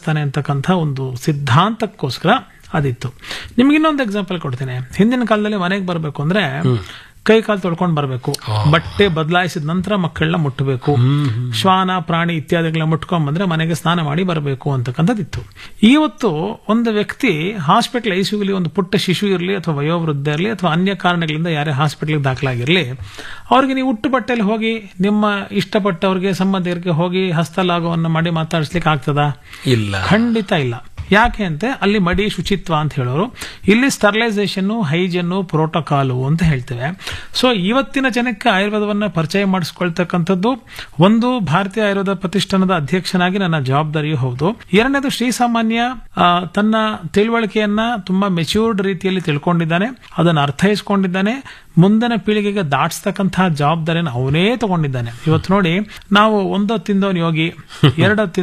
ಮಾಡಿಸ್ತಾನೆ ಅಂತಕ್ಕಂಥ ಒಂದು ಸಿದ್ಧಾಂತಕ್ಕೋಸ್ಕರ ಅದಿತ್ತು ನಿಮ್ಗೆ ಇನ್ನೊಂದು ಎಕ್ಸಾಂಪಲ್ ಕೊಡ್ತೀನಿ ಹಿಂದಿನ ಕಾಲದಲ್ಲಿ ಮನೆಗೆ ಬರಬೇಕು ಅಂದ್ರೆ ಕೈ ಕಾಲು ತೊಳ್ಕೊಂಡು ಬರಬೇಕು ಬಟ್ಟೆ ಬದಲಾಯಿಸಿದ ನಂತರ ಮಕ್ಕಳನ್ನ ಮುಟ್ಟಬೇಕು ಶ್ವಾನ ಪ್ರಾಣಿ ಇತ್ಯಾದಿಗಳನ್ನ ಮುಟ್ಕೊಂಡ್ ಬಂದ್ರೆ ಮನೆಗೆ ಸ್ನಾನ ಮಾಡಿ ಬರಬೇಕು ಅಂತಕ್ಕಂಥದ್ದಿತ್ತು ಇವತ್ತು ಒಂದು ವ್ಯಕ್ತಿ ಹಾಸ್ಪಿಟಲ್ ಐಸಿಯುಲಿ ಒಂದು ಪುಟ್ಟ ಶಿಶು ಇರಲಿ ಅಥವಾ ವಯೋವೃದ್ಧ ಇರಲಿ ಅಥವಾ ಅನ್ಯ ಕಾರಣಗಳಿಂದ ಯಾರೇ ಹಾಸ್ಪಿಟಲ್ಗೆ ದಾಖಲಾಗಿರಲಿ ಅವ್ರಿಗೆ ನೀವು ಉಟ್ಟು ಬಟ್ಟೆಯಲ್ಲಿ ಹೋಗಿ ನಿಮ್ಮ ಇಷ್ಟಪಟ್ಟವ್ರಿಗೆ ಸಂಬಂಧಿಕರಿಗೆ ಹೋಗಿ ಹಸ್ತಲಾಘವನ್ನು ಮಾಡಿ ಮಾತಾಡಿಸ್ಲಿಕ್ಕೆ ಆಗ್ತದಾ ಇಲ್ಲ ಖಂಡಿತ ಇಲ್ಲ ಯಾಕೆ ಅಂತೆ ಅಲ್ಲಿ ಮಡಿ ಶುಚಿತ್ವ ಅಂತ ಹೇಳೋರು ಇಲ್ಲಿ ಸ್ಟರ್ಲೈಸೇಷನ್ ಹೈಜನ್ನು ಪ್ರೋಟೋಕಾಲು ಅಂತ ಹೇಳ್ತೇವೆ ಸೊ ಇವತ್ತಿನ ಜನಕ್ಕೆ ಆಯುರ್ವೇದವನ್ನ ಪರಿಚಯ ಮಾಡಿಸ್ಕೊಳ್ತಕ್ಕಂಥದ್ದು ಒಂದು ಭಾರತೀಯ ಆಯುರ್ವೇದ ಪ್ರತಿಷ್ಠಾನದ ಅಧ್ಯಕ್ಷನಾಗಿ ನನ್ನ ಜವಾಬ್ದಾರಿಯೂ ಹೌದು ಎರಡನೇದು ಶ್ರೀಸಾಮಾನ್ಯ ಆ, ತನ್ನ ತಿಳುವಳಿಕೆಯನ್ನ ತುಂಬಾ ಮೆಚ್ಯೂರ್ಡ್ ರೀತಿಯಲ್ಲಿ ತಿಳ್ಕೊಂಡಿದ್ದಾನೆ ಅದನ್ನು ಅರ್ಥೈಸ್ಕೊಂಡಿದ್ದಾನೆ ಮುಂದಿನ ಪೀಳಿಗೆಗೆ ದಾಟಿಸ್ತಕ್ಕಂತಹ ಜವಾಬ್ದಾರಿಯನ್ನು ಅವನೇ ತಗೊಂಡಿದ್ದಾನೆ ಇವತ್ತು ನೋಡಿ ನಾವು ಒಂದೋ ತಿಂದವನ್ ಯೋಗಿ ಎರಡೋ